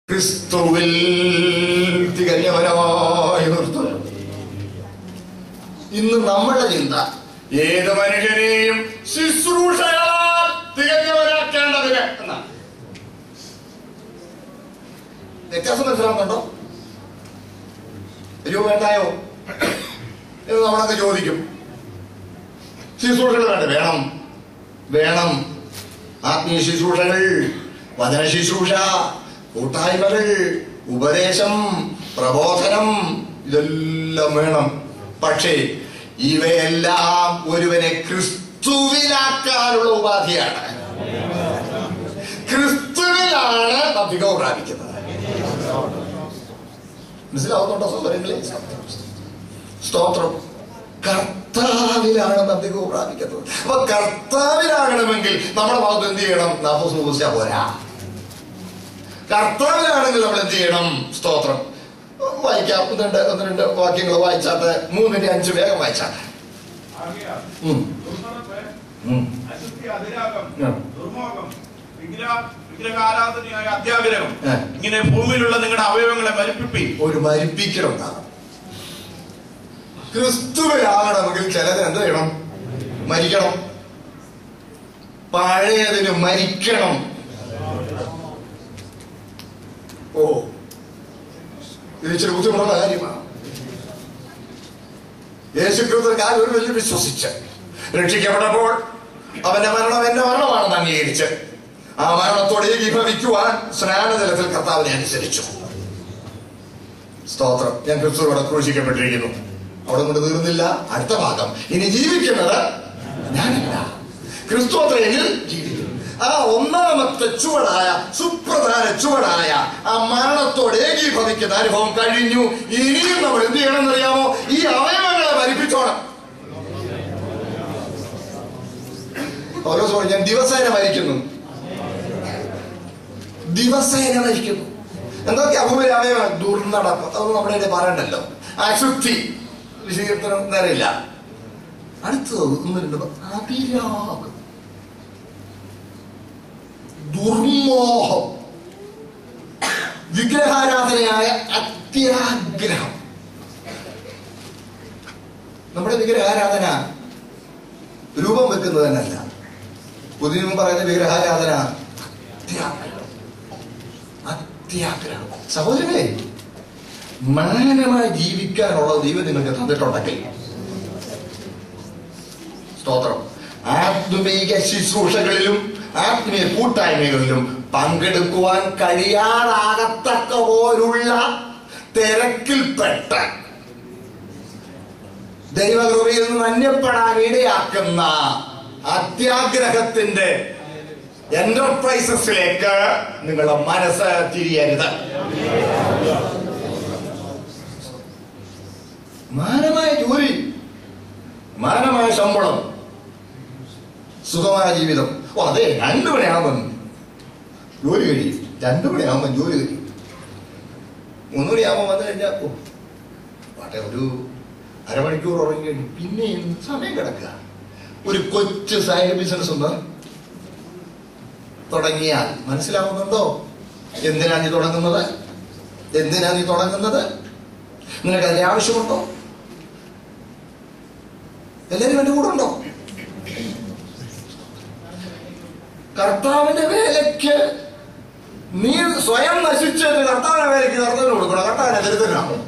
ക്രിസ്തുവിൽ തികഞ്ഞവനായി നിർത്തുന്നു ഇന്ന് നമ്മുടെ ചിന്ത ഏത് മനുഷ്യനെയും ശുശ്രൂഷകളാൽ തികഞ്ഞവരാക്കേണ്ടതിന് എന്നാണ് വ്യത്യാസം മനസ്സിലാക്കുന്നുണ്ടോ അയ്യോ വേണ്ടായോ എന്ന് നമ്മളൊക്കെ ചോദിക്കും ശുശ്രൂഷകൾ വേണ്ട വേണം വേണം ആത്മീയ ശുശ്രൂഷകൾ വചന ശുശ്രൂഷ കൂട്ടായ്മകൾ ഉപദേശം പ്രബോധനം ഇതെല്ലാം വേണം പക്ഷേ ഇവയെല്ലാം ഒരുവനെ ക്രിസ്തുവിലാക്കാനുള്ള ഉപാധിയാണ് ക്രിസ്തുവിലാണ് അധികവും പ്രാപിക്കുന്നത് മനസ്സിലാവുന്നുണ്ടോ സഹോദരങ്ങളെ സ്തോത്രം കർത്താവിലാണ് അധികവും പ്രാപിക്കുന്നത് അപ്പൊ കർത്താവിലാകണമെങ്കിൽ നമ്മുടെ ഭാഗത്ത് എന്ത് ചെയ്യണം നാപ്പത് ദിവസം പോരാ കർത്താവിലാണെങ്കിൽ നമ്മൾ എന്ത് ചെയ്യണം സ്തോത്രം വായിക്കാം ഒന്ന് രണ്ട് ഒന്ന് രണ്ട് വാക്യങ്ങൾ വായിച്ചാട്ട് മൂന്നിന്റെ അഞ്ച് വേഗം വായിച്ചാട്ടെ ആകയാൽ ഉം, ദുർനടപ്പ്, ഉം. അശുദ്ധി, അതിരാഗം, ഉം. ദുർമോഹം, വിഗ്രഹ- വിഗ്രഹാരാധനയായ അത്യാഗ്രഹം ഏ. ഇങ്ങനെ ഭൂമിയിലുള്ള നിങ്ങളുടെ അവയവങ്ങളെ മരിപ്പിപ്പി ഒരു മരിപ്പിക്കലുണ്ടാകും ക്രിസ്തുവിലാകണമെങ്കിൽ ചിലത് എന്ത് ചെയ്യണം മരിക്കണം പഴയതിന് മരിക്കണം ഓ ഇത് ഇച്ചിരി ബുദ്ധിമുട്ടുള്ള കാര്യമാണ് യേശു ക്രിസ്തു കാര്യം ഒരു വലിയ വിശ്വസിച്ച് രക്ഷിക്കപ്പെട്ടപ്പോൾ അവന്റെ മരണം എന്റെ മരണമാണെന്ന് അംഗീകരിച്ച് ആ മരണത്തോടെ ഏകീഭവിക്കുവാൻ സ്നാനജലത്തിൽ കർത്താവിനെ അനുസരിച്ചു സ്തോത്രം ഞാൻ ക്രിസ്തുവോടെ ക്രൂശിക്കപ്പെട്ടിരിക്കുന്നു അവിടെ കൊണ്ട് തീർന്നില്ല അടുത്ത ഭാഗം ഇനി ജീവിക്കുന്നത് ഞാനല്ല ക്രിസ്തു അത്രയെങ്കിൽ ജീവിക്കും ആ ഒന്നാമത്തെ ചുവടായ സുപ്രധാന ചുവടായ ആ മരണത്തോട് ഏകീഭവിക്കുന്ന അനുഭവം കഴിഞ്ഞു ഇനിയും നമ്മൾ എന്ത് ചെയ്യണം അറിയാമോ ഈ അവയവങ്ങളെ മരിപ്പിച്ചോണം ഓരോ സമയം ഞാൻ ദിവസേന മരിക്കുന്നു ദിവസേന മരിക്കുന്നു എന്തൊക്കെ അഭൂമിയിൽ അവയവം ദുർനടപ്പ് അതൊന്നും നമ്മുടെ ഇടയിൽ പറയണ്ടല്ലോ അശുദ്ധി വിശദീകരണം നേരെയില്ല അടുത്തത് ഒന്ന് രണ്ട് പ- അതിരാഗം ദുർമോഹം വിഗ്രഹാരാധനയായ അത്യാഗ്രഹം നമ്മുടെ വിഗ്രഹാരാധന രൂപം വെക്കുന്നത് തന്നെയല്ല പുതിയ പറയുന്ന വിഗ്രഹാരാധന അത്യാഗ്രഹം അത്യാഗ്രഹം സഹോദരങ്ങളെ മാനമായി ജീവിക്കാനുള്ള ദൈവം നിങ്ങൾക്ക് തന്നിട്ടുണ്ടെങ്കിൽ സ്തോത്രം ആത്മീക ശുശ്രൂഷകളിലും ആത്മീയ കൂട്ടായ്മകളിലും പങ്കെടുക്കുവാൻ കഴിയാറാകത്തക്ക പോലുള്ള തിരക്കിൽപ്പെട്ട ദൈവകൃപയിൽ നിന്ന് അന്യപ്പെടാൻ ഇടയാക്കുന്ന അത്യാഗ്രഹത്തിന്റെ എന്റർപ്രൈസസിലേക്ക് നിങ്ങളുടെ മനസ്സ് തിരിയരുത് മാനമായ ജോലി മാനമായ ശമ്പളം സുഖമായ ജീവിതം ഓ അതെ രണ്ടു മണിയാകുമ്പം ജോലി കഴിയും രണ്ടു മണിയാകുമ്പം ജോലി കഴിയും മൂന്ന് മണിയാകുമ്പോൾ വന്നു കഴിഞ്ഞാൽ ഓ പാട്ടെ ഒരു അരമണിക്കൂർ ഉറങ്ങി കഴിഞ്ഞു പിന്നെ എന്ത് സമയം കിടക്കുക ഒരു കൊച്ചു സൈഡ് ബിസിനസ് ഒന്ന് തുടങ്ങിയാൽ മനസ്സിലാവുന്നുണ്ടോ എന്തിനാ നീ തുടങ്ങുന്നത് എന്തിനാ നീ തുടങ്ങുന്നത് നിനക്ക് അതിന്റെ ആവശ്യമുണ്ടോ എല്ലാവരും എന്റെ കൂടെ ഉണ്ടോ കർത്താവിന്റെ വേലയ്ക്ക് നീ സ്വയം നശിച്ചത് കർത്താവിന്റെ വേലയ്ക്ക് കർത്താവിന് കൊടുക്കണം കർത്താവിനെ ദരിദ്രനാണ്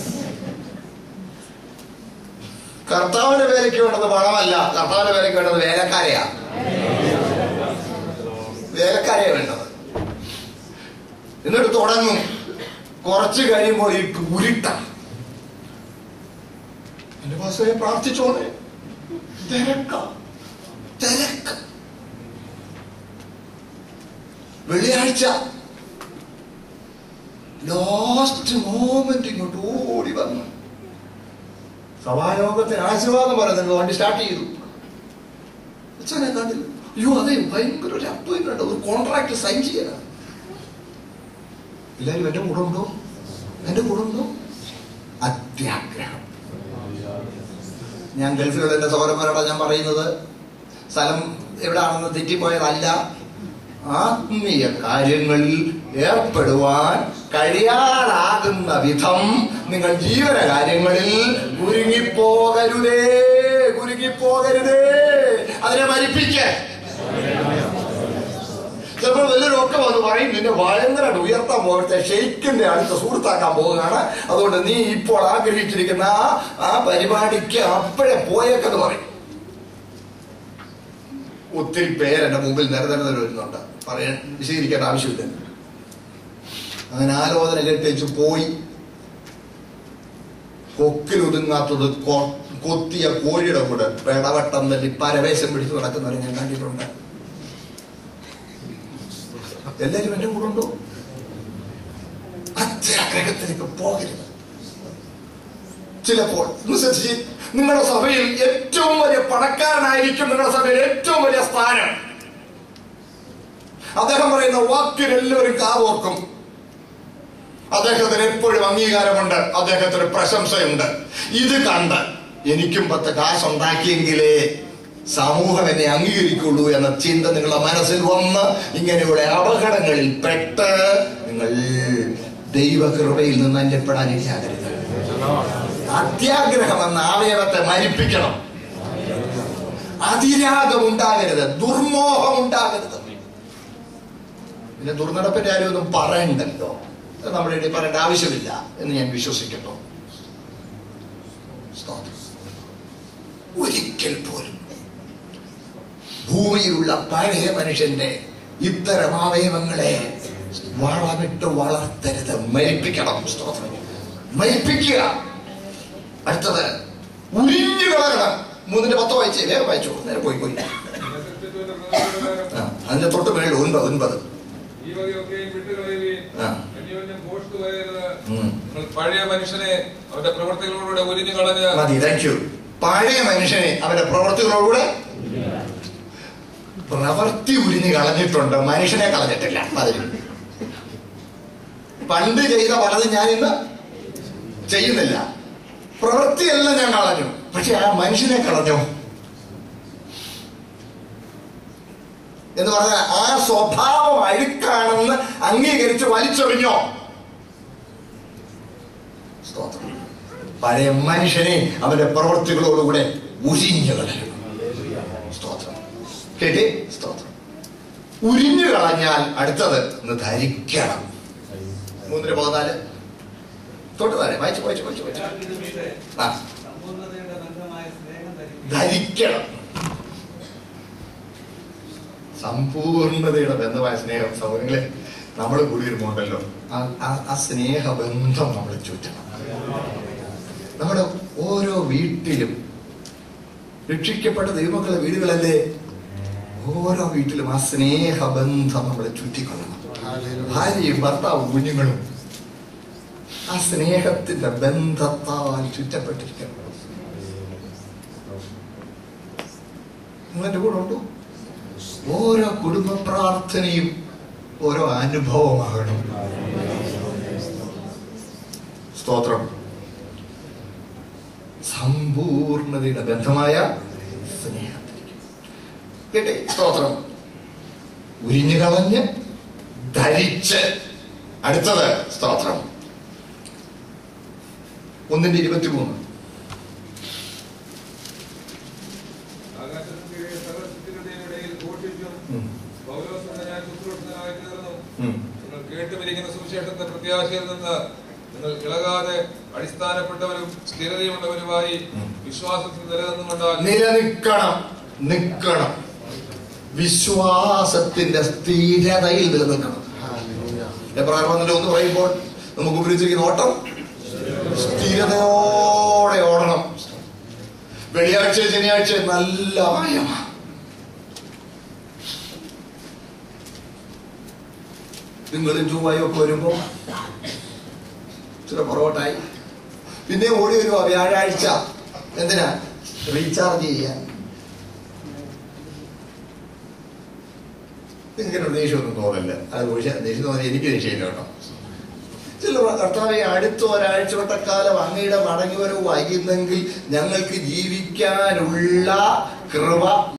കർത്താവിന്റെ വേലയ്ക്ക് വേണ്ടത് പണമല്ല കർത്താവിന്റെ വേലയ്ക്ക് വേണ്ടത് വേലക്കാരെയാ വേലക്കാരെയാ വേണ്ടത് എന്നിട്ട് തുടങ്ങും കുറച്ച് കഴിയുമ്പോൾ ഈ ഉരുട്ട എന്റെ പാസ്വയെ പ്രാർത്ഥിച്ചോനെ തിരക്ക തിരക്ക് വെള്ളിയാഴ്ച ലാസ്റ്റ് മോമെന്റ് ഇങ്ങോട്ട് ഓടി വന്നു സഭായോഗത്തിന് ആശീർവാദം പറയുന്നത് വണ്ടി സ്റ്റാർട്ട് ചെയ്തു അച്ഛനെ കണ്ടില്ല അയ്യോ അതെ ഭയങ്കര ഒരു അപ്പോയിന്റ്മെന്റ് ഒരു കോൺട്രാക്ട് സൈൻ ചെയ്യാനാണ് എല്ലാവരും എന്റെ കൂടെ ഉണ്ടോ എന്റെ കൂടെ ഉണ്ടോ അത്യാഗ്രഹം ഞാൻ ഗൾഫിലുള്ള എന്റെ സഹോദരന്മാരോടാ ഞാൻ പറയുന്നത് സ്ഥലം എവിടാണെന്ന് തെറ്റിപ്പോയതല്ല ആത്മീയ കാര്യങ്ങളിൽ ഏർപ്പെടുവാൻ കഴിയാതാകുന്ന വിധം നിങ്ങൾ ജീവന കാര്യങ്ങളിൽ കുരുങ്ങിപ്പോകരുതേ കുരുങ്ങിപ്പോകരുതേ അതിനെ മരിപ്പിക്കേ ചിലപ്പോൾ വലിയൊരൊക്കെ വന്ന് പറയും നിന്നെ ഭയങ്കരമായിട്ട് ഉയർത്താൻ പോകട്ടെ ഷെയ്ക്കിന്റെ അടുത്ത സുഹൃത്താക്കാൻ പോവുകയാണ് അതുകൊണ്ട് നീ ഇപ്പോൾ ആഗ്രഹിച്ചിരിക്കുന്ന ആ ആ പരിപാടിക്ക് അപ്പോഴേ പോയേക്കെന്ന് പറയും ഒത്തിരി പേര് എന്റെ മുമ്പിൽ നിരനിരനിര വരുന്നുണ്ട് പറയാൻ വിശദീകരിക്കേണ്ട ആവശ്യമില്ല അങ്ങനെ ആലോചന കേട്ടേച്ച് പോയി കൊക്കിലൊതുങ്ങാത്തത് കൊ- കൊത്തിയ കോഴിയുടെ കൂടെ പെടവട്ടം തല്ലി പരവേശം പിടിച്ച് നടക്കുന്നവരെ ഞാൻ കണ്ടിട്ടുണ്ട് എല്ലാരും എന്റെ കൂടെ ഉണ്ടോ അത്യാഗ്രഹത്തിലേക്ക് പോകരുത് ചിലപ്പോൾ ഒന്ന് ശ്രദ്ധിച്ച് നിങ്ങളുടെ സഭയിൽ ഏറ്റവും വലിയ പണക്കാരനായിരിക്കും നിങ്ങളുടെ സഭയിൽ ഏറ്റവും വലിയ സ്ഥാനം അദ്ദേഹം പറയുന്ന വാക്കിന് എല്ലാവരും കാതോർക്കും അദ്ദേഹത്തിന് എപ്പോഴും അംഗീകാരമുണ്ട് അദ്ദേഹത്തിന് പ്രശംസയുണ്ട് ഇത് കണ്ട് എനിക്കും പത്ത് കാശുണ്ടാക്കിയെങ്കിലേ സമൂഹം എന്നെ അംഗീകരിക്കുള്ളൂ എന്ന ചിന്ത നിങ്ങളുടെ മനസ്സിൽ വന്ന് ഇങ്ങനെയുള്ള അപകടങ്ങളിൽ പെട്ട് നിങ്ങൾ ദൈവകൃപയിൽ നിന്ന് അന്യപ്പെടാൻ ഇടയാകരുത് അത്യാഗ്രഹം എന്ന അവയവത്തെ മരിപ്പിക്കണം അതിരാഗം ഉണ്ടാകരുത് ദുർമോഹം ഉണ്ടാകരുത് പിന്നെ ദുർനടപ്പിന്റെ കാര്യമൊന്നും പറയണ്ടല്ലോ അത് നമ്മുടെ ഇടയിൽ പറയേണ്ട ആവശ്യമില്ല എന്ന് ഞാൻ വിശ്വസിക്കുന്നു സ്തോത്രം. ഒരിക്കൽ പോലും ഭൂമിയിലുള്ള പഴയ മനുഷ്യന്റെ ഇത്തരം അവയവങ്ങളെ വളമിട്ട് വളർത്തരുത് മരിപ്പിക്കണം സ്തോത്രം മരിപ്പിക്കുക അടുത്തത് ഉരിഞ്ഞു കളയണം മൂന്നിന്റെ പത്ത് വായിച്ചേ വേഗം വായിച്ചു നേരെ പോയി പോയി ആ, അതിന്റെ തൊട്ട് മേളിൽ ഒൻപത് ഒൻപത് ഈ വകയൊക്കെയും വിട്ടുകളയുകയും ആ. അന്യോന്യം പോസ്റ്റ് പോയരുത് ഉം. നിങ്ങൾ പഴയ മനുഷ്യനെ അവന്റെ പ്രവർത്തികളോടുകൂടെ ഉരിഞ്ഞു കളഞ്ഞ് മതി താങ്ക് യു പഴയ മനുഷ്യനെ അവന്റെ പ്രവൃത്തികളോടുകൂടെ പ്രവൃത്തി ഉരിഞ്ഞ് കളഞ്ഞിട്ടുണ്ട് മനുഷ്യനെ കളഞ്ഞിട്ടില്ല അതിൽ പണ്ട് ചെയ്ത പലതും ഞാൻ ഇന്ന് ചെയ്യുന്നില്ല പ്രവൃത്തിയെല്ലാം ഞാൻ കളഞ്ഞു പക്ഷെ ആ മനുഷ്യനെ കളഞ്ഞു എന്ന് പറഞ്ഞാൽ ആ സ്വഭാവം അഴുക്കാണെന്ന് അംഗീകരിച്ച് വലിച്ചെറിഞ്ഞോ സ്തോത്രം പഴയ മനുഷ്യനെ അവന്റെ പ്രവൃത്തികളോടുകൂടെ ഉരിഞ്ഞു കളയണം സ്തോത്രം കേട്ടി സ്തോത്രം ഉരിഞ്ഞു കളഞ്ഞാൽ അടുത്തത് ഒന്ന് ധരിക്കണം മൂന്നിന് പതിനാല് തൊട്ട് താഴെ വായിച്ചു വായിച്ചു വായിച്ചു വായിച്ചു ആ സമ്പൂർണ്ണതയുടെ ബന്ധമായ സ്നേഹം ധരിക്കുക ധരിക്കണം സമ്പൂർണതയുടെ ബന്ധമായ സ്നേഹം സൗകര്യങ്ങളെ നമ്മൾ കൂടി വരുമ്പോണ്ടല്ലോ ആ- ആ- ആ സ്നേഹബന്ധം നമ്മൾ ചുറ്റണം നമ്മുടെ ഓരോ വീട്ടിലും രക്ഷിക്കപ്പെട്ട ദൈവമക്കളുടെ വീടുകളല്ലേ ഓരോ വീട്ടിലും ആ സ്നേഹബന്ധം നമ്മൾ ചുറ്റിക്കൊള്ളണം ഭാര്യയും ഭർത്താവും കുഞ്ഞുങ്ങളും ആ സ്നേഹത്തിന്റെ ബന്ധത്താൽ ചുറ്റപ്പെട്ടിരിക്കണം നിങ്ങളെന്റെ കൂടെ ഉണ്ടോ ഓരോ കുടുംബ പ്രാർത്ഥനയും ഓരോ അനുഭവമാകണം സ്തോത്രം സമ്പൂർണതയുടെ ബന്ധമായ സ്നേഹത്തിലേക്ക് കേട്ടെ സ്തോത്രം ഉരിഞ്ഞു കളഞ്ഞ് ധരിച്ച് അടുത്തത് സ്തോത്രം ഒന്നിന്റെ ഇരുപത്തിമൂന്ന് ആകാശത്തിന് കീഴിൽ സകല സൃഷ്ടികളുടെയും ഇടയിൽ ഘോഷിച്ചും ഉം. പൗലോസ് എന്ന ഞാൻ ശുശ്രൂഷകനായി തീർന്നു ഉം. നിങ്ങൾ കേട്ടുപിരിക്കുന്ന സുവിശേഷത്തെ പ്രത്യാശയിൽ നിന്ന് നിങ്ങൾ ഇളകാതെ അടിസ്ഥാനപ്പെട്ടവരും സ്ഥിരതയുള്ളവരുമായി ഉം. വിശ്വാസത്തിൽ നിലനിന്നുകൊണ്ടാൽ നിലനിൽക്കണം നിൽക്കണം വിശ്വാസത്തിന്റെ സ്ഥിരതയിൽ നിലനിൽക്കണം എബ്രാഹിം ഒന്ന് പറയുമ്പോൾ നമുക്ക് ഉപയോഗിച്ചിരിക്കുന്ന ഓട്ടം സ്ഥിരതയോടെ ഓടണം വെള്ളിയാഴ്ച ശനിയാഴ്ച നല്ല ആയമാണ് നിങ്ങളും ചൊവ്വായും ഒക്കെ വരുമ്പോ ചില പുറകോട്ടായി പിന്നെ ഓടി വരുവാ വ്യാഴാഴ്ച എന്തിനാ റീചാർജ് ചെയ്യാൻ എനിക്കൊരു ദേഷ്യമൊന്നും തോന്നില്ല അത് പക്ഷേ ദേഷ്യം തോന്നി എനിക്ക് ദേഷ്യമില്ല കേട്ടോ ചില കർത്താവെ അടുത്ത ഒരാഴ്ച വട്ടക്കാലം അങ്ങയുടെ മടങ്ങി വരവ് വൈകുന്നെങ്കിൽ ഞങ്ങൾക്ക് ജീവിക്കാനുള്ള കൃപ